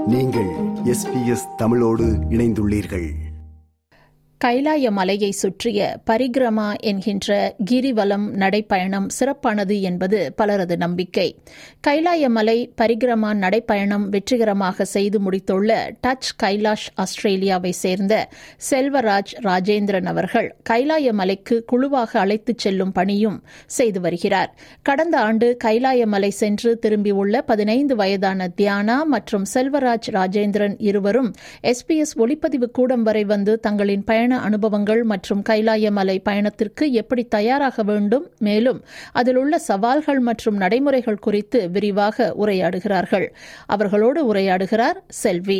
நீங்கள் எஸ்பிஎஸ் தமிழோடு இணைந்துள்ளீர்கள் கைலாய மலையை சுற்றிய பரிகிரமா என்கின்ற கிரிவலம் நடைப்பயணம் சிறப்பானது என்பது பலரது நம்பிக்கை கைலாய மலை பரிகிரமா நடைப்பயணம் வெற்றிகரமாக செய்து முடித்துள்ள டச் கைலாஷ் ஆஸ்திரேலியாவை சேர்ந்த செல்வராஜ் ராஜேந்திரன் அவர்கள் கைலாய மலைக்கு குழுவாக அழைத்துச் செல்லும் பணியும் செய்து வருகிறார் கடந்த ஆண்டு கைலாய மலை சென்று திரும்பியுள்ள பதினைந்து வயதான தியானா மற்றும் செல்வராஜ் ராஜேந்திரன் இருவரும் எஸ்பிஎஸ் ஒளிப்பதிவு கூடம் வரை வந்து தங்களின் பயண அனுபவங்கள் மற்றும் கைலாய மலை பயணத்திற்கு எப்படி தயாராக வேண்டும் மேலும் அதில் உள்ள சவால்கள் மற்றும் நடைமுறைகள் குறித்து விரிவாக உரையாடுகிறார்கள் அவர்களோடு உரையாடுகிறார் செல்வி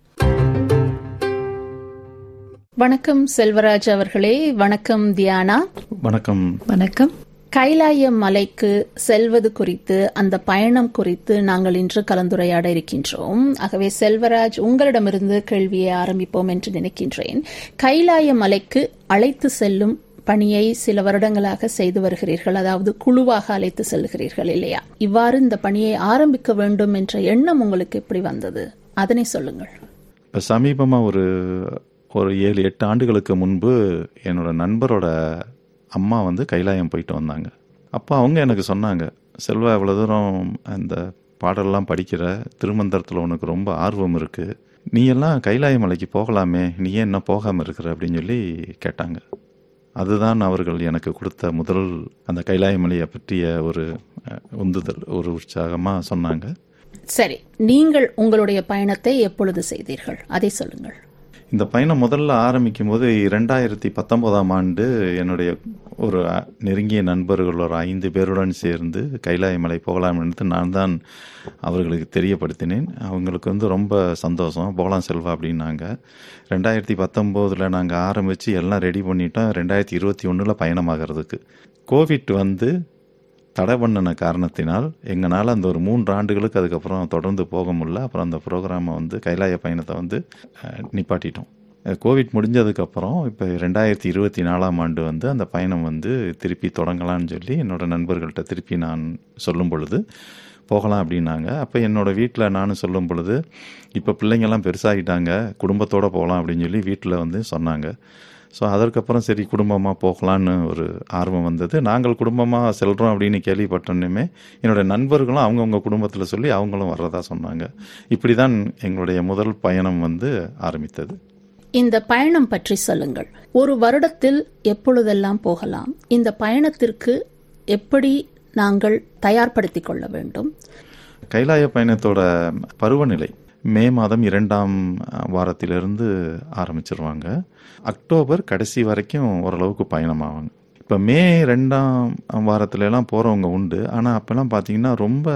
வணக்கம் செல்வராஜ் அவர்களே வணக்கம் தியானா வணக்கம் வணக்கம் கைலாய மலைக்கு செல்வது குறித்து அந்த பயணம் குறித்து நாங்கள் இன்று கலந்துரையாட இருக்கின்றோம் ஆகவே செல்வராஜ் உங்களிடமிருந்து கேள்வியை ஆரம்பிப்போம் என்று நினைக்கின்றேன் கைலாய மலைக்கு அழைத்து செல்லும் பணியை சில வருடங்களாக செய்து வருகிறீர்கள் அதாவது குழுவாக அழைத்து செல்கிறீர்கள் இல்லையா இவ்வாறு இந்த பணியை ஆரம்பிக்க வேண்டும் என்ற எண்ணம் உங்களுக்கு எப்படி வந்தது அதனை சொல்லுங்கள் இப்போ சமீபமாக ஒரு ஒரு ஏழு எட்டு ஆண்டுகளுக்கு முன்பு என்னோட நண்பரோட அம்மா வந்து கைலாயம் போயிட்டு வந்தாங்க அப்போ அவங்க எனக்கு சொன்னாங்க செல்வா இவ்வளோ தூரம் அந்த பாடல்லாம் படிக்கிற திருமந்திரத்தில் உனக்கு ரொம்ப ஆர்வம் இருக்குது நீ எல்லாம் கைலாய மலைக்கு போகலாமே நீ ஏன் என்ன போகாமல் இருக்கிற அப்படின்னு சொல்லி கேட்டாங்க அதுதான் அவர்கள் எனக்கு கொடுத்த முதல் அந்த கைலாய மலையை பற்றிய ஒரு அஹ், உந்துதல் ஒரு உற்சாகமாக சொன்னாங்க சரி நீங்கள் உங்களுடைய பயணத்தை எப்பொழுது செய்தீர்கள் அதை சொல்லுங்கள் இந்த பயணம் முதல்ல ஆரம்பிக்கும் போது இரண்டாயிரத்தி பத்தொன்பதாம் ஆண்டு என்னுடைய ஒரு அ- நெருங்கிய நண்பர்கள் ஒரு ஐந்து பேருடன் சேர்ந்து கைலாய மலை போகலாம் என்று நான் தான் அவர்களுக்கு தெரியப்படுத்தினேன் அவங்களுக்கு வந்து ரொம்ப சந்தோஷம் போகலாம் செல்வா அப்படின்னாங்க ரெண்டாயிரத்தி பத்தொம்போதில் நாங்கள் ஆரம்பித்து எல்லாம் ரெடி பண்ணிட்டோம் ரெண்டாயிரத்தி இருபத்தி ஒன்றில் பயணமாகிறதுக்கு கோவிட் வந்து தடை பண்ணின காரணத்தினால் எங்களால் அந்த ஒரு மூன்று ஆண்டுகளுக்கு அதுக்கப்புறம் தொடர்ந்து போக முடியல அப்புறம் அந்த ப்ரோக்ராமை வந்து கைலாய பயணத்தை வந்து அஹ், நிப்பாட்டிட்டோம் அஹ், கோவிட் முடிஞ்சதுக்கப்புறம் இப்போ ரெண்டாயிரத்தி இருபத்தி நாலாம் ஆண்டு வந்து அந்த பயணம் வந்து திருப்பி தொடங்கலாம்னு சொல்லி என்னோட நண்பர்கள்ட்ட திருப்பி நான் சொல்லும் பொழுது போகலாம் அப்படின்னாங்க அப்போ என்னோட வீட்டில் நானும் சொல்லும் பொழுது இப்போ பிள்ளைங்கெல்லாம் பெருசாகிட்டாங்க குடும்பத்தோடு போகலாம் அப்படின்னு சொல்லி வீட்டில் வந்து சொன்னாங்க ஸோ அதற்கப்புறம் சரி குடும்பமாக போகலான்னு ஒரு ஆர்வம் வந்தது நாங்கள் குடும்பமாக செல்கிறோம் அப்படின்னு கேள்விப்பட்டோன்னுமே என்னோட நண்பர்களும் அவங்கவுங்க குடும்பத்தில் சொல்லி அவங்களும் வர்றதா சொன்னாங்க இப்படி தான் எங்களுடைய முதல் பயணம் வந்து ஆரம்பித்தது இந்த பயணம் பற்றி சொல்லுங்கள் ஒரு வருடத்தில் எப்பொழுதெல்லாம் போகலாம் இந்த பயணத்திற்கு எப்படி நாங்கள் தயார்படுத்திக் கொள்ள வேண்டும் கைலாய பயணத்தோட பருவநிலை மே மாதம் இரண்டாம் வாரத்திலிருந்து ஆரம்பிச்சிருவாங்க அக்டோபர் கடைசி வரைக்கும் ஓரளவுக்கு பயணமாவாங்க இப்போ மே ரெண்டாம் வாரத்துல எல்லாம் போகிறவங்க உண்டு ஆனால் அப்போல்லாம் பார்த்தீங்கன்னா ரொம்ப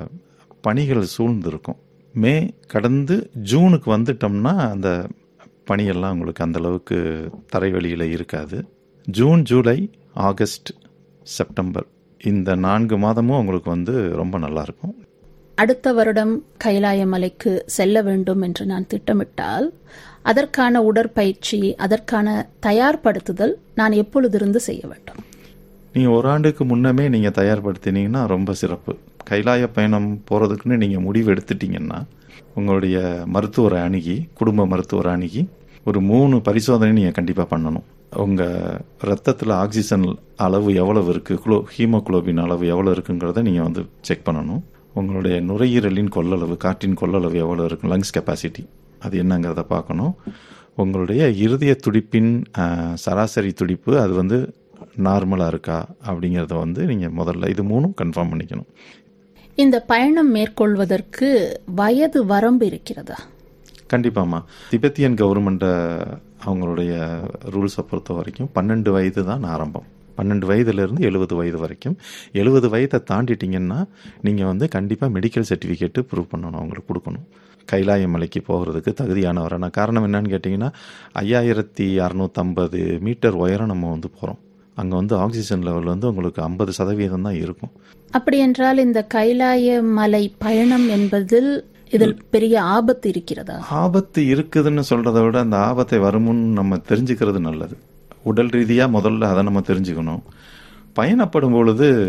பனிகள் சூழ்ந்து இருக்கும் மே கடந்து ஜூனுக்கு வந்துட்டோம்னா அந்த பனியெல்லாம் உங்களுக்கு அந்த அளவுக்கு தரைவெளியில் இருக்காது ஜூன் ஜூலை ஆகஸ்ட் செப்டம்பர் இந்த நான்கு மாதமும் உங்களுக்கு வந்து ரொம்ப நல்லா இருக்கும் அடுத்த வருடம் கைலாய மலைக்கு செல்ல வேண்டும் என்று நான் திட்டமிட்டால் அதற்கான உடற்பயிற்சி அதற்கான தயார்படுத்துதல் நான் எப்பொழுதிருந்து செய்ய வேண்டும் நீங்கள் ஒரு ஆண்டுக்கு முன்னமே நீங்கள் தயார்படுத்தினீங்கன்னா ரொம்ப சிறப்பு கைலாய பயணம் போகிறதுக்குன்னு நீங்கள் முடிவு எடுத்துட்டீங்கன்னா உங்களுடைய மருத்துவரை அணுகி குடும்ப மருத்துவரை அணுகி ஒரு மூணு பரிசோதனை நீங்கள் கண்டிப்பாக பண்ணணும் உங்கள் ரத்தத்தில் ஆக்சிஜன் அளவு எவ்வளவு இருக்குது குளோ ஹீமோகுளோபின் அளவு எவ்வளோ இருக்குங்கிறத நீங்கள் வந்து செக் பண்ணணும் உங்களுடைய நுரையீரலின் கொள்ளளவு காற்றின் கொள்ளளவு எவ்வளோ இருக்கும் லங்ஸ் கெப்பாசிட்டி அது என்னங்கிறத பார்க்கணும் உங்களுடைய இருதய துடிப்பின் அஹ், சராசரி துடிப்பு அது வந்து நார்மலாக இருக்கா அப்படிங்கிறத வந்து நீங்கள் முதல்ல இது மூணும் கன்ஃபார்ம் பண்ணிக்கணும் இந்த பயணம் மேற்கொள்வதற்கு வயது வரம்பு இருக்கிறதா கண்டிப்பாம்மா திபெத்தியன் கவர்மெண்ட்டை அவங்களுடைய ரூல்ஸை பொறுத்த வரைக்கும் பன்னெண்டு வயது தான் ஆரம்பம் பன்னெண்டு வயதுலேருந்து எழுபது வயது வரைக்கும் எழுபது வயதை தாண்டிட்டீங்கன்னா நீங்கள் வந்து கண்டிப்பாக மெடிக்கல் சர்டிஃபிகேட்டு ப்ரூவ் பண்ணணும் அவங்களுக்கு கொடுக்கணும் கைலாய மலைக்கு போகிறதுக்கு தகுதியானவரான காரணம் என்னன்னு கேட்டிங்கன்னா ஐயாயிரத்தி அறநூற்றம்பது மீட்டர் உயரம் நம்ம வந்து போகிறோம் அங்கே வந்து ஆக்சிஜன் லெவல் வந்து உங்களுக்கு ஐம்பது சதவீதம் தான் இருக்கும் அப்படி என்றால் இந்த கைலாய மலை பயணம் என்பதில் இதில் பெரிய ஆபத்து இருக்கிறதா ஆபத்து இருக்குதுன்னு சொல்றதை விட அந்த ஆபத்தை வருமுன் நம்ம தெரிஞ்சுக்கிறது நல்லது உடல் ரீதியாக முதல்ல அதை நம்ம தெரிஞ்சுக்கணும் பயணப்படும் பொழுது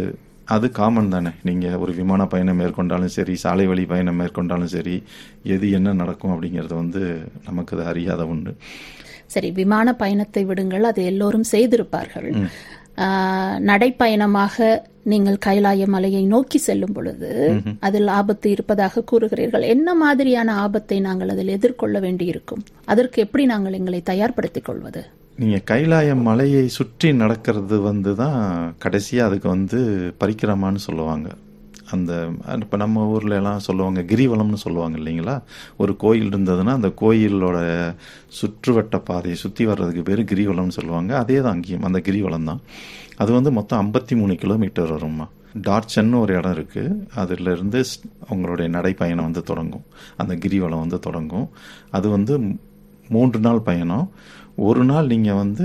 அது காமன் தானே நீங்கள் ஒரு விமான பயணம் மேற்கொண்டாலும் சரி சாலை வழி பயணம் மேற்கொண்டாலும் சரி எது என்ன நடக்கும் அப்படிங்கிறது வந்து நமக்கு அது அறியாத ஒன்று சரி விமான பயணத்தை விடுங்கள் அது எல்லோரும் செய்திருப்பார்கள் ஆஹ், நடைப்பயணமாக நீங்கள் கைலாய மலையை நோக்கி செல்லும் பொழுது அதில் ஆபத்து இருப்பதாக கூறுகிறீர்கள் என்ன மாதிரியான ஆபத்தை நாங்கள் அதில் எதிர்கொள்ள வேண்டியிருக்கும் அதற்கு எப்படி நாங்கள் எங்களை தயார்படுத்திக் கொள்வது நீங்கள் கைலாய மலையை சுற்றி நடக்கிறது வந்து தான் கடைசியாக அதுக்கு வந்து பரிக்கிரமான்னு சொல்லுவாங்க அந்த இப்போ நம்ம ஊர்ல எல்லாம் சொல்லுவாங்க கிரிவலம்னு சொல்லுவாங்க இல்லைங்களா ஒரு கோயில் இருந்ததுன்னா அந்த கோயிலோட சுற்றுவட்ட பாதையை சுற்றி வர்றதுக்கு பேர் கிரிவலம்னு சொல்லுவாங்க அதே தான் அங்கேயும் அந்த கிரிவலம் தான் அது வந்து மொத்தம் ஐம்பத்தி மூணு கிலோமீட்டர் வரும்மா டார்ச்சன்னு ஒரு இடம் இருக்குது அதிலிருந்து ஸ்- உங்களுடைய நடைப்பயணம் வந்து தொடங்கும் அந்த கிரிவலம் வந்து தொடங்கும் அது வந்து மூன்று நாள் பயணம் ஒரு நாள் நீங்கள் வந்து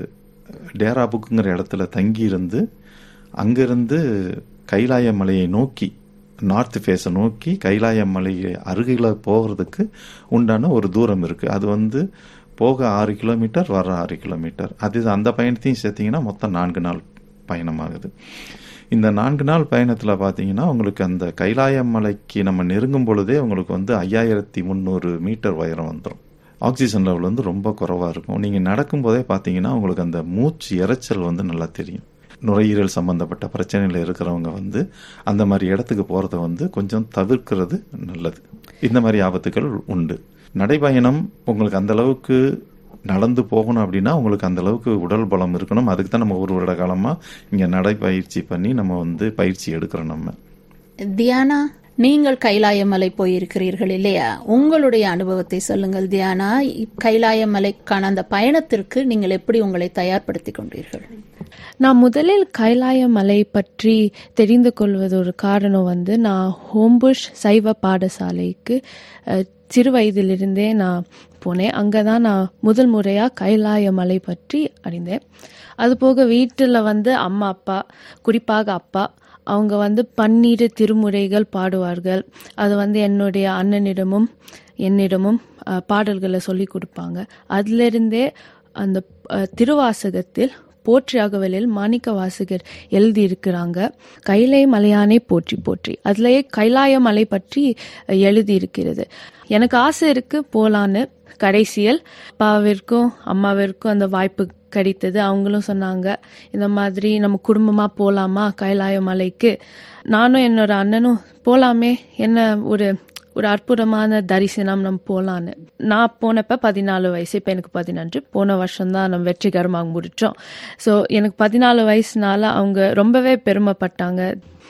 டேரா புக்குங்கிற இடத்துல தங்கி இருந்து அங்கிருந்து கைலாய மலையை நோக்கி நார்த் ஃபேஸை நோக்கி கைலாய மலை அருகில் போகிறதுக்கு உண்டான ஒரு தூரம் இருக்குது அது வந்து போக ஆறு கிலோமீட்டர் வர ஆறு கிலோமீட்டர் அது அந்த பயணத்தையும் சேர்த்தீங்கன்னா மொத்தம் நான்கு நாள் பயணமாகுது இந்த நான்கு நாள் பயணத்தில் பார்த்தீங்கன்னா உங்களுக்கு அந்த கைலாய மலைக்கு நம்ம நெருங்கும் பொழுதே உங்களுக்கு வந்து ஐயாயிரத்தி முந்நூறு மீட்டர் உயரம் வந்துடும் ஆக்சிஜன் லெவல் வந்து ரொம்ப குறைவாக இருக்கும் நீங்கள் நடக்கும்போதே பார்த்தீங்கன்னா உங்களுக்கு அந்த மூச்சு இரைச்சல் வந்து நல்லா தெரியும் நுரையீரல் சம்பந்தப்பட்ட பிரச்சனையில் இருக்கிறவங்க வந்து அந்த மாதிரி இடத்துக்கு போகிறத வந்து கொஞ்சம் தவிர்க்கிறது நல்லது இந்த மாதிரி ஆபத்துகள் உண்டு நடைபயணம் உங்களுக்கு அந்த அளவுக்கு நடந்து போகணும் அப்படின்னா உங்களுக்கு அந்த அளவுக்கு உடல் பலம் இருக்கணும் அதுக்கு தான் நம்ம ஒரு வருட காலமாக இங்கே நடைப்பயிற்சி பண்ணி நம்ம வந்து பயிற்சி எடுக்கிறோம் நம்ம தியானா நீங்கள் கைலாய மலை போயிருக்கிறீர்கள் இல்லையா உங்களுடைய அனுபவத்தை சொல்லுங்கள் தியானா இப் கைலாய மலைக்கான அந்த பயணத்திற்கு நீங்கள் எப்படி உங்களை தயார்படுத்திக் கொண்டீர்கள் நான் முதலில் கைலாய மலை பற்றி தெரிந்து கொள்வது ஒரு காரணம் வந்து நான் ஹோம்புஷ் சைவ பாடசாலைக்கு அஹ், சிறு வயதிலிருந்தே நான் போனேன் அங்கே தான் நான் முதல் முறையாக கைலாய மலை பற்றி அறிந்தேன் அதுபோக வீட்டில் வந்து அம்மா அப்பா குறிப்பாக அப்பா அவங்க வந்து பன்னீர் திருமுறைகள் பாடுவார்கள் அது வந்து என்னுடைய அண்ணனிடமும் என்னிடமும் அஹ், பாடல்களை சொல்லி கொடுப்பாங்க அதிலிருந்தே அந்த அஹ், திருவாசகத்தில் போற்றி அகவலில் மாணிக்க வாசகர் எழுதியிருக்கிறாங்க கைலை மலையானே போற்றி போற்றி அதுலயே கைலாய மலை பற்றி அஹ், எழுதியிருக்கிறது எனக்கு ஆசை இருக்கு போலான்னு கடைசியில் அப்பாவிற்கும் அம்மாவிற்கும் அந்த வாய்ப்பு கிடைத்தது அவங்களும் சொன்னாங்க இந்த மாதிரி நம்ம குடும்பமா போலாமா கைலாய மலைக்கு நானும் என்னோட அண்ணனும் போலாமே என்ன ஒரு ஒரு அற்புதமான தரிசனம் நம்ம போலான்னு நான் போனப்ப பதினாலு வயசு இப்போ எனக்கு பதினஞ்சு போன வருஷம் தான் நம்ம வெற்றிகரமாக முடிச்சோம் ஸோ எனக்கு பதினாலு வயசுனால அவங்க ரொம்பவே பெருமைப்பட்டாங்க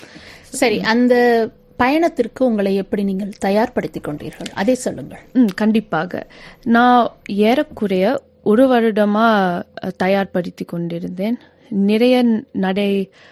சரி அந்த பயணத்திற்கு உங்களை எப்படி நீங்கள் தயார்படுத்திக் கொண்டீர்கள் அதை சொல்லுங்கள் ம் கண்டிப்பாக நான் ஏறக்குறைய ஒரு வருடமா அஹ், தயார்படுத்தி கொண்டிருந்தேன் நிறைய நடை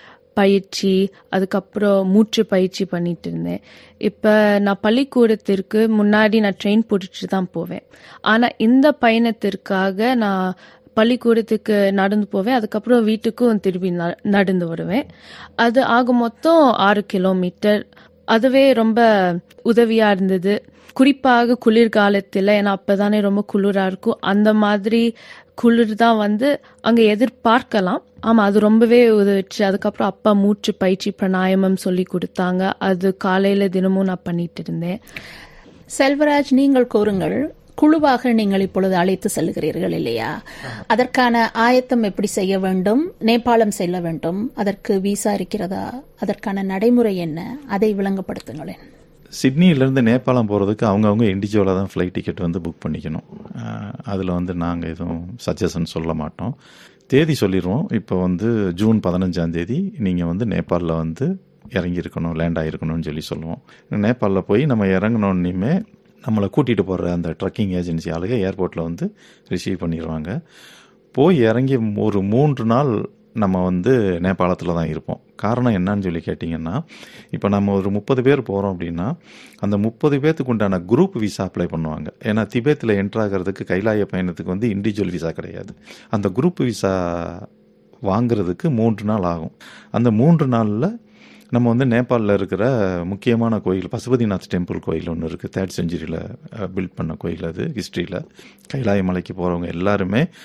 பயிற்சி அதுக்கப்புறம் மூச்சு பயிற்சி பண்ணிட்டு இருந்தேன் இப்போ நான் பள்ளிக்கூடத்திற்கு முன்னாடி நான் ட்ரெயின் பிடிச்சிட்டு தான் போவேன் ஆனால் இந்த பயணத்திற்காக நான் பள்ளிக்கூடத்துக்கு நடந்து போவேன் அதுக்கப்புறம் வீட்டுக்கும் திரும்பி ந- நடந்து வருவேன் அது ஆக மொத்தம் ஆறு கிலோமீட்டர் அதுவே ரொம்ப உதவியா இருந்தது குறிப்பாக குளிர்காலத்தில் ஏன்னா அப்பதானே ரொம்ப குளிரா இருக்கும் அந்த மாதிரி குளிர் தான் வந்து அங்க எதிர்பார்க்கலாம் ஆமா அது ரொம்பவே உதவிச்சு அதுக்கப்புறம் அப்பா மூச்சு பயிற்சி பிராணாயாமம் சொல்லி கொடுத்தாங்க அது காலையில தினமும் நான் பண்ணிட்டு இருந்தேன் செல்வராஜ் நீங்கள் கூறுங்கள் குழுவாக நீங்கள் இப்பொழுது அழைத்து செல்கிறீர்கள் இல்லையா அதற்கான ஆயத்தம் எப்படி செய்ய வேண்டும் நேபாளம் செல்ல வேண்டும் அதற்கு விசா இருக்கிறதா அதற்கான நடைமுறை என்ன அதை விளங்கப்படுத்துங்களேன் சிட்னியிலேருந்து நேபாளம் போகிறதுக்கு அவங்கவுங்க இண்டிவிஜுவலாக தான் ஃப்ளைட் டிக்கெட் வந்து புக் பண்ணிக்கணும் அதில் வந்து நாங்கள் எதுவும் சஜஷன் சொல்ல மாட்டோம் தேதி சொல்லிடுவோம் இப்போ வந்து ஜூன் பதினஞ்சாம் தேதி நீங்கள் வந்து நேபாளில் வந்து இறங்கியிருக்கணும் லேண்ட் ஆகிருக்கணும்னு சொல்லி சொல்லுவோம் நேபாளில் போய் நம்ம இறங்கினோன்னையுமே நம்மளை கூட்டிகிட்டு போகிற அந்த ட்ரக்கிங் ஏஜென்சி ஆளுங்க ஏர்போர்ட்டில் வந்து ரிசீவ் பண்ணிடுவாங்க போய் இறங்கி ஒரு மூன்று நாள் நம்ம வந்து நேபாளத்தில் தான் இருப்போம் காரணம் என்னன்னு சொல்லி கேட்டிங்கன்னா இப்போ நம்ம ஒரு முப்பது பேர் போகிறோம் அப்படின்னா அந்த முப்பது பேர்த்துக்கு உண்டான குரூப் விசா அப்ளை பண்ணுவாங்க ஏன்னா திபேத்தில் என்ட்ரு ஆகிறதுக்கு கைலாய பயணத்துக்கு வந்து இண்டிவிஜுவல் விசா கிடையாது அந்த குரூப் விசா வாங்குறதுக்கு மூன்று நாள் ஆகும் அந்த மூன்று நாளில் நம்ம வந்து நேபாளில் இருக்கிற முக்கியமான கோயில் பசுபதிநாத் டெம்பிள் கோயில் ஒன்று இருக்குது தேர்ட் செஞ்சுரியில் பில்ட் பண்ண கோயில் அது ஹிஸ்ட்ரியில் கைலாய மலைக்கு போகிறவங்க எல்லாருமே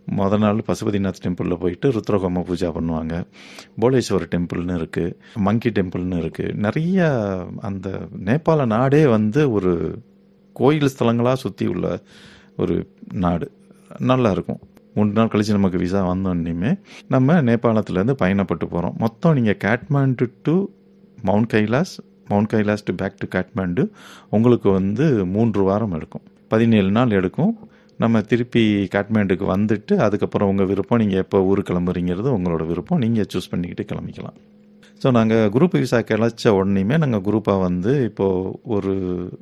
மொதல் நாள் பசுபதிநாத் டெம்பிளில் போயிட்டு ருத்ரகோம பூஜா பண்ணுவாங்க போலேஸ்வர் டெம்பிள்னு இருக்குது மங்கி டெம்பிள்னு இருக்குது நிறைய அந்த நேபாள நாடே வந்து ஒரு கோயில் ஸ்தலங்களாக சுற்றி உள்ள ஒரு நாடு நல்லா இருக்கும் மூணு நாள் கழிச்சு நமக்கு விசா வந்தோடனேயுமே நம்ம நேபாளத்துலேருந்து பயணப்பட்டு போகிறோம் மொத்தம் நீங்கள் Kathmandu to mount Kailash mount Kailash to back to Kathmandu உங்களுக்கு வந்து மூன்று வாரம் எடுக்கும் பதினேழு நாள் எடுக்கும் நம்ம திருப்பி காட்மாண்டுக்கு வந்துட்டு அதுக்கப்புறம் உங்கள் விருப்பம் நீங்கள் எப்போ ஊர் கிளம்புறீங்கிறது உங்களோட விருப்பம் நீங்கள் சூஸ் பண்ணிக்கிட்டு கிளம்பிக்கலாம் ஸோ நாங்கள் குரூப் விசா கிளச்ச உடனேயுமே நாங்கள் குரூப்பாக வந்து இப்போது ஒரு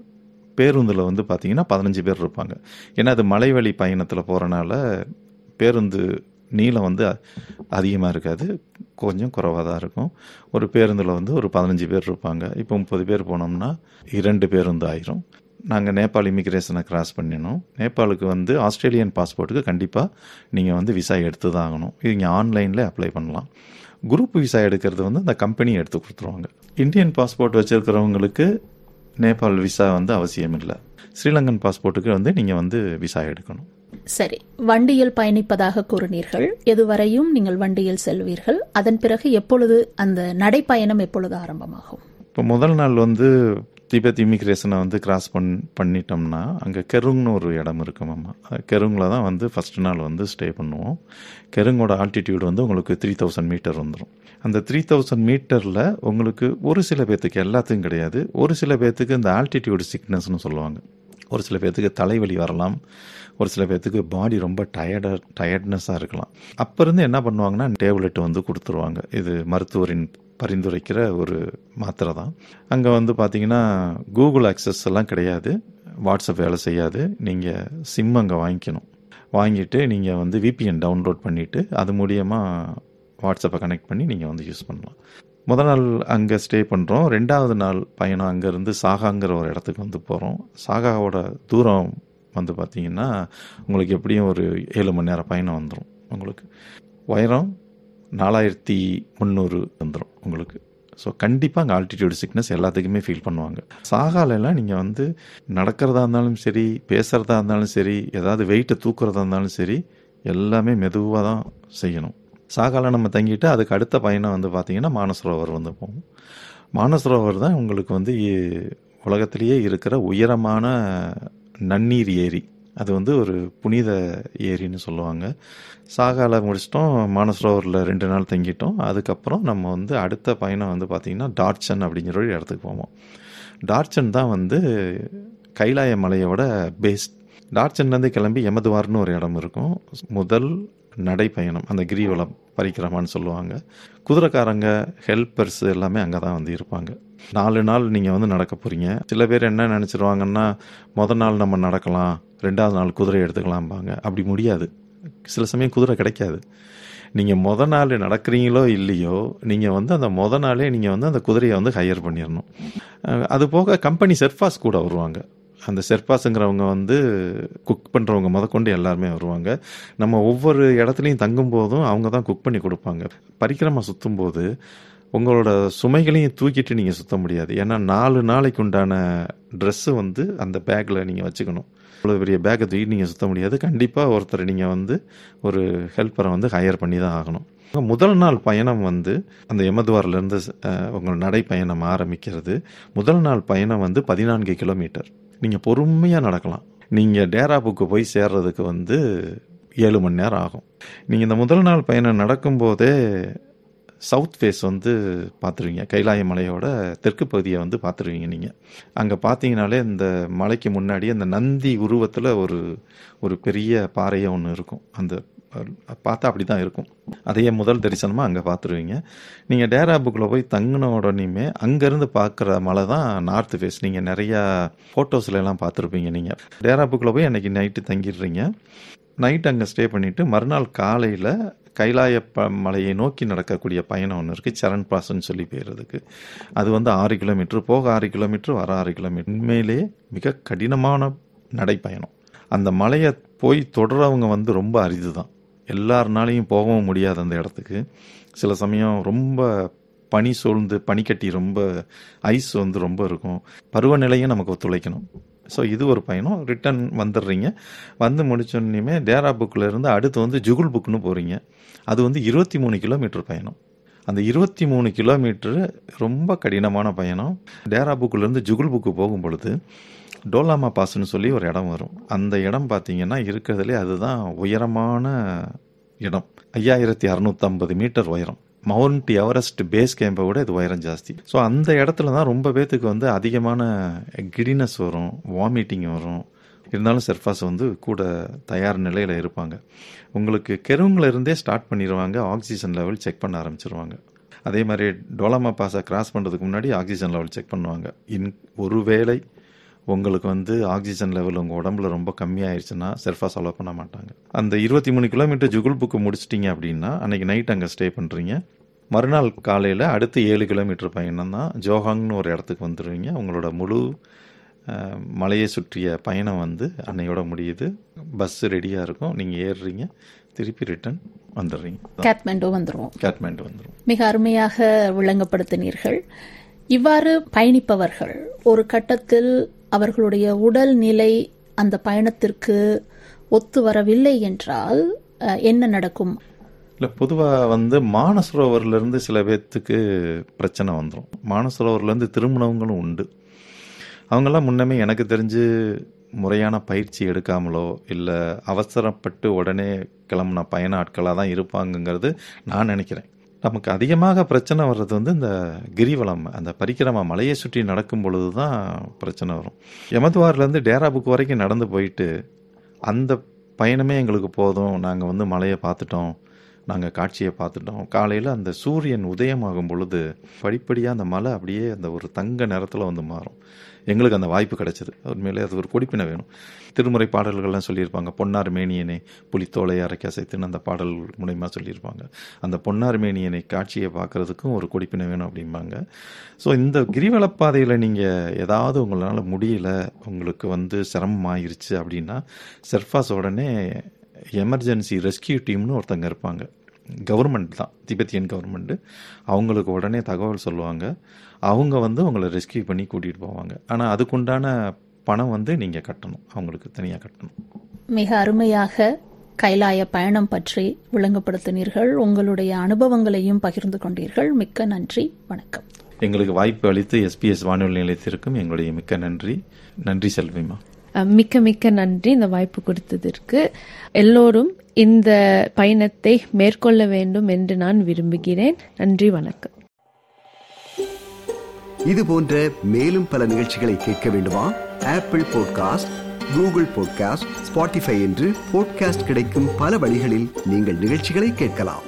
பேருந்தில் வந்து பார்த்தீங்கன்னா பதினஞ்சு பேர் இருப்பாங்க ஏன்னா அது மலைவழி பயணத்தில் போகிறனால பேருந்து நீளம் வந்து அதிகமாக இருக்காது கொஞ்சம் குறைவாக தான் இருக்கும் ஒரு பேருந்தில் வந்து ஒரு பதினஞ்சு பேர் இருப்பாங்க இப்போ முப்பது பேர் போனோம்னா இரண்டு பேருந்து ஆயிரும் நாங்கள் நேபாள் இமிக்ரேஷனை கிராஸ் பண்ணினோம் நேபாளுக்கு வந்து ஆஸ்திரேலியன் பாஸ்போர்ட்டுக்கு கண்டிப்பாக நீங்கள் வந்து விசா எடுத்து தான் ஆகணும் இது இங்கே ஆன்லைனில் அப்ளை பண்ணலாம் குரூப் விசா எடுக்கிறது வந்து அந்த கம்பெனி எடுத்து கொடுத்துருவாங்க இந்தியன் பாஸ்போர்ட் வச்சுருக்கிறவங்களுக்கு நேபாள் விசா வந்து அவசியம் இல்லை ஸ்ரீலங்கன் பாஸ்போர்ட்டுக்கு வந்து நீங்கள் வந்து விசா எடுக்கணும் சரி வண்டியில் பயணிப்பதாக கூறினீர்கள் எதுவரையும் நீங்கள் வண்டியில் செல்வீர்கள் அதன் பிறகு எப்பொழுது அந்த நடைப்பயணம் எப்பொழுது ஆரம்பமாகும் இப்போ முதல் நாள் வந்து திபெத் இமிக்ரேஷனை வந்து கிராஸ் பண் பண்ணிட்டோம்னா அங்கே கெருங்னு ஒரு இடம் இருக்கு மாமா கெருங்கில் தான் வந்து ஃபஸ்ட் நாள் வந்து ஸ்டே பண்ணுவோம் கெருங்கோட ஆல்டிடியூட் வந்து உங்களுக்கு த்ரீ தௌசண்ட் மீட்டர் வந்துடும் அந்த த்ரீ தௌசண்ட் மீட்டரில் உங்களுக்கு ஒரு சில பேர்த்துக்கு எல்லாத்துக்கும் கிடையாது ஒரு சில பேர்த்துக்கு இந்த ஆல்டிடியூட் சிக்னஸ்னு சொல்லுவாங்க ஒரு சில பேர்த்துக்கு தலைவலி வரலாம் ஒரு சில பேர்த்துக்கு பாடி ரொம்ப டயர்டாக டயர்ட்னஸாக இருக்கலாம் அப்போ இருந்து என்ன பண்ணுவாங்கன்னா டேப்லெட் வந்து கொடுத்துருவாங்க இது மருத்துவரின் பரிந்துரைக்கிற ஒரு மாத்திரை தான் அங்கே வந்து பார்த்தீங்கன்னா கூகுள் ஆக்சஸ் எல்லாம் கிடையாது வாட்ஸ்அப் வேலை செய்யாது நீங்கள் சிம் அங்கே வாங்கிக்கணும் வாங்கிட்டு நீங்கள் வந்து விபிஎன் டவுன்லோட் பண்ணிவிட்டு அது மூலியமாக வாட்ஸ்அப்பை கனெக்ட் பண்ணி நீங்கள் வந்து யூஸ் பண்ணலாம் முதல் நாள் அங்கே ஸ்டே பண்ணுறோம் ரெண்டாவது நாள் பயணம் அங்கேருந்து சாகாங்கிற ஒரு இடத்துக்கு வந்து போகிறோம் சாகாவோட தூரம் வந்து பார்த்தீங்கன்னா உங்களுக்கு எப்படியும் ஒரு ஏழு மணி நேரம் பயணம் வந்துடும் உங்களுக்கு உயரம் நாலாயிரத்தி முந்நூறு வந்துடும் உங்களுக்கு ஸோ கண்டிப்பாக அங்கே ஆல்டிடியூட் சிக்னஸ் எல்லாத்துக்குமே ஃபீல் பண்ணுவாங்க சாகாலெல்லாம் நீங்கள் வந்து நடக்கிறதா இருந்தாலும் சரி பேசுகிறதா இருந்தாலும் சரி ஏதாவது வெயிட்டை தூக்குறதா இருந்தாலும் சரி எல்லாமே மெதுவாக தான் செய்யணும் சாகால நம்ம தங்கிட்டு அதுக்கு அடுத்த பயணம் வந்து பார்த்தீங்கன்னா மானசரோவர் வந்து போகும் மானசரோவர் தான் உங்களுக்கு வந்து உலகத்திலேயே இருக்கிற உயரமான நன்னீர் ஏரி அது வந்து ஒரு புனித ஏரின்னு சொல்லுவாங்க சாகால முடிச்சிட்டோம் மானசரோவரில் ரெண்டு நாள் தங்கிட்டோம் அதுக்கப்புறம் நம்ம வந்து அடுத்த பயணம் வந்து பார்த்திங்கன்னா டார்ச்சன் அப்படிங்கிற ஒரு இடத்துக்கு போவோம் டார்ச்சன் தான் வந்து கைலாய மலையோட பேஸ் டார்ச்சன்லேருந்து கிளம்பி எமதுவார்னு ஒரு இடம் இருக்கும் முதல் நடைப்பயணம் அந்த கிரிவலம் பரிக்கிரமான்னு சொல்லுவாங்க குதிரைக்காரங்க ஹெல்ப்பர்ஸ் எல்லாமே அங்கே தான் வந்து இருப்பாங்க நாலு நாள் நீங்கள் வந்து நடக்க போகிறீங்க சில பேர் என்ன நினச்சிருவாங்கன்னா முதல் நாள் நம்ம நடக்கலாம் ரெண்டாவது நாள் குதிரை எடுத்துக்கலாம்பாங்க அப்படி முடியாது சில சமயம் குதிரை கிடைக்காது நீங்கள் முத நாள் நடக்கிறீங்களோ இல்லையோ நீங்கள் வந்து அந்த முத நாளே நீங்கள் வந்து அந்த குதிரையை வந்து ஹையர் பண்ணிடணும் அது போக கம்பெனி செர்ஃபாஸ் கூட வருவாங்க அந்த செர்பாஸுங்கிறவங்க வந்து குக் பண்ணுறவங்க முதற்கொண்டு எல்லாருமே வருவாங்க நம்ம ஒவ்வொரு இடத்துலையும் தங்கும் போதும் அவங்க தான் குக் பண்ணி கொடுப்பாங்க பரிக்கிரமா சுற்றும் போது உங்களோட சுமைகளையும் தூக்கிட்டு நீங்கள் சுத்த முடியாது ஏன்னா நாலு நாளைக்கு உண்டான ட்ரெஸ்ஸு வந்து அந்த பேக்கில் நீங்கள் வச்சுக்கணும் இவ்வளோ பெரிய பேக்கை தூக்கிட்டு நீங்கள் சுத்த முடியாது கண்டிப்பாக ஒருத்தர் நீங்கள் வந்து ஒரு ஹெல்ப்பரை வந்து ஹையர் பண்ணி தான் ஆகணும் முதல் நாள் பயணம் வந்து அந்த எமதுவாரிலேருந்து உங்கள் நடைப்பயணம் ஆரம்பிக்கிறது முதல் நாள் பயணம் வந்து பதினான்கு கிலோமீட்டர் நீங்கள் பொறுமையாக நடக்கலாம் நீங்கள் டேராப்புக்கு போய் சேர்றதுக்கு வந்து ஏழு மணி நேரம் ஆகும் நீங்கள் இந்த முதல் நாள் பயணம் நடக்கும்போதே சவுத் ஃபேஸ் வந்து பார்த்துருவீங்க கைலாய மலையோட தெற்கு பகுதியை வந்து பார்த்துருவீங்க நீங்கள் அங்கே பார்த்தீங்கனாலே இந்த மலைக்கு முன்னாடி அந்த நந்தி உருவத்தில் ஒரு ஒரு பெரிய பாறையை ஒன்று இருக்கும் அந்த பார்த்தா அப்படி தான் இருக்கும் அதையே முதல் தரிசனமாக அங்கே பார்த்துருவீங்க நீங்கள் டேராபுக்கில் போய் தங்கின உடனேயுமே அங்கேருந்து பார்க்குற மலை தான் நார்த் ஃபேஸ் நீங்கள் நிறையா ஃபோட்டோஸ்ல எல்லாம் பார்த்துருப்பீங்க நீங்கள் டேராபுக்கில் போய் அன்றைக்கி நைட்டு தங்கிடுறீங்க நைட் அங்கே ஸ்டே பண்ணிவிட்டு மறுநாள் காலையில் கைலாய ப மலையை நோக்கி நடக்கக்கூடிய பயணம் ஒன்று இருக்குது சரண் பாஸ்ன்னு சொல்லி போயிடுறதுக்கு அது வந்து ஆறு கிலோமீட்ரு போக ஆறு கிலோமீட்ரு வர ஆறு கிலோமீட்டர் உண்மையிலே மிக கடினமான நடைப்பயணம் அந்த மலையை போய் தொடரவங்க வந்து ரொம்ப அரிது தான் எல்லாருனாலையும் போகவும் முடியாது அந்த இடத்துக்கு சில சமயம் ரொம்ப பனி சூழ்ந்து பனிக்கட்டி ரொம்ப ஐஸ் வந்து ரொம்ப இருக்கும் பருவநிலையும் நமக்கு ஒத்துழைக்கணும் ஸோ இது ஒரு பயணம் ரிட்டர்ன் வந்துடுறீங்க வந்து முடிச்சோன்னையுமே டேரா புக்கில் இருந்து அடுத்து வந்து ஜுகுல் புக்னு போகிறீங்க அது வந்து இருபத்தி மூணு கிலோமீட்டர் பயணம் அந்த இருபத்தி மூணு கிலோமீட்டரு ரொம்ப கடினமான பயணம் டேரா புக்கிலேருந்து ஜுகுல் புக்கு போகும் பொழுது டோலாமா பாஸ்ன்னு சொல்லி ஒரு இடம் வரும் அந்த இடம் பார்த்தீங்கன்னா இருக்கிறதுலே அதுதான் உயரமான இடம் ஐயாயிரத்தி அறநூற்றம்பது மீட்டர் உயரம் மவுண்ட் எவரெஸ்ட் பேஸ் கேம்பை விட இது உயரம் ஜாஸ்தி ஸோ அந்த இடத்துல தான் ரொம்ப பேத்துக்கு வந்து அதிகமான கிடினஸ் வரும் வாமிட்டிங் வரும் இருந்தாலும் செர்ஃபாஸ் வந்து கூட தயார் நிலையில் இருப்பாங்க உங்களுக்கு கெருங்கில் இருந்தே ஸ்டார்ட் பண்ணிடுவாங்க ஆக்சிஜன் லெவல் செக் பண்ண ஆரம்பிச்சிருவாங்க அதே மாதிரி டோலாமா பாஸை கிராஸ் பண்ணுறதுக்கு முன்னாடி ஆக்சிஜன் லெவல் செக் பண்ணுவாங்க இன் ஒருவேளை உங்களுக்கு வந்து ஆக்சிஜன் லெவல் உங்கள் உடம்புல ரொம்ப கம்மியாயிருச்சுன்னா செர்ஃபாஸ் அலோவ் பண்ண மாட்டாங்க அந்த இருபத்தி மூணு கிலோமீட்டர் ஜுகுல் புக்கு முடிச்சிட்டிங்க அப்படின்னா அன்னைக்கு நைட் அங்கே ஸ்டே பண்ணுறீங்க மறுநாள் காலையில் அடுத்து ஏழு கிலோமீட்டர் பயணம் தான் ஜோஹாங்னு ஒரு இடத்துக்கு வந்துடுவீங்க உங்களோட முழு அஹ், மலையை சுற்றிய பயணம் வந்து அன்னையோட முடியுது பஸ் ரெடியாக இருக்கும் நீங்கள் ஏறுறீங்க திருப்பி ரிட்டர்ன் வந்துடுறீங்க காத்மண்டு வந்துருவோம் காட்மாண்டு வந்துடும் மிக அருமையாக விளங்கப்படுத்தினீர்கள் இவ்வாறு பயணிப்பவர்கள் ஒரு கட்டத்தில் அவர்களுடைய உடல் நிலை அந்த பயணத்திற்கு ஒத்து வரவில்லை என்றால் அஹ், என்ன நடக்கும் இல்லை பொதுவாக வந்து மானசரோவர்லேருந்து சில பேர்த்துக்கு பிரச்சனை வந்துடும் மானசரோவர்லேருந்து திருமணவங்களும் உண்டு அவங்கெல்லாம் முன்னமே எனக்கு தெரிஞ்சு முறையான பயிற்சி எடுக்காமலோ இல்லை அவசரப்பட்டு உடனே கிளம்புன பயண ஆட்களாக தான் இருப்பாங்கங்கிறது நான் நினைக்கிறேன் நமக்கு அதிகமாக பிரச்சனை வர்றது வந்து இந்த கிரிவலம் அந்த பரிக்கிரமா மலையை சுற்றி நடக்கும் பொழுது தான் பிரச்சனை வரும் யமதுவார்லேருந்து டேரா புக் வரைக்கும் நடந்து போயிட்டு அந்த பயணமே எங்களுக்கு போதும் நாங்கள் வந்து மலையை பார்த்துட்டோம் நாங்கள் காட்சியை பார்த்துட்டோம் காலையில் அந்த சூரியன் உதயமாகும் பொழுது படிப்படியாக அந்த மலை அப்படியே அந்த ஒரு தங்க நிறத்தில் வந்து மாறும் எங்களுக்கு அந்த வாய்ப்பு கிடைச்சது உண்மையிலே அது ஒரு கொடுப்பினை வேணும் திருமுறை பாடல்கள்லாம் சொல்லியிருப்பாங்க பொன்னார் மேனியனை புலித்தோலை அரைக்க அசைத்துன்னு அந்த பாடல் மூலயமா சொல்லியிருப்பாங்க அந்த பொன்னார் மேனியனை காட்சியை பார்க்கறதுக்கும் ஒரு கொடுப்பினை வேணும் அப்படிம்பாங்க ஸோ இந்த கிரிவலப்பாதையில் நீங்கள் ஏதாவது உங்களால் முடியல உங்களுக்கு வந்து சிரமமாயிருச்சு அப்படின்னா செர்ஃபாஸ் உடனே எமர்ஜென்சி ரெஸ்கியூ டீம்னு ஒருத்தங்க இருப்பாங்க கவர்மெண்ட் தான் திபெத்தியன் கவர்மெண்ட்டு அவங்களுக்கு உடனே தகவல் சொல்லுவாங்க அவங்க வந்து உங்களை ரெஸ்கியூ பண்ணி கூட்டிகிட்டு போவாங்க ஆனால் அதுக்குண்டான பணம் வந்து நீங்கள் கட்டணும் அவங்களுக்கு தனியாக கட்டணும் மிக அருமையாக கைலாய பயணம் பற்றி விளங்கப்படுத்தினீர்கள் உங்களுடைய அனுபவங்களையும் பகிர்ந்து கொண்டீர்கள் மிக்க நன்றி வணக்கம் எங்களுக்கு வாய்ப்பு அளித்து எஸ்பிஎஸ் வானொலி நிலையத்திற்கும் எங்களுடைய மிக்க நன்றி நன்றி செல்விமா அஹ் மிக்க மிக்க நன்றி இந்த வாய்ப்பு கொடுத்ததற்கு எல்லோரும் இந்த பயணத்தை மேற்கொள்ள வேண்டும் என்று நான் விரும்புகிறேன் நன்றி வணக்கம் இது போன்ற மேலும் பல நிகழ்ச்சிகளை கேட்க வேண்டுமா Apple podcast Google podcast Spotify என்று பாட்காஸ்ட் கிடைக்கும் பல வழிகளில் நீங்கள் நிகழ்ச்சிகளை கேட்கலாம்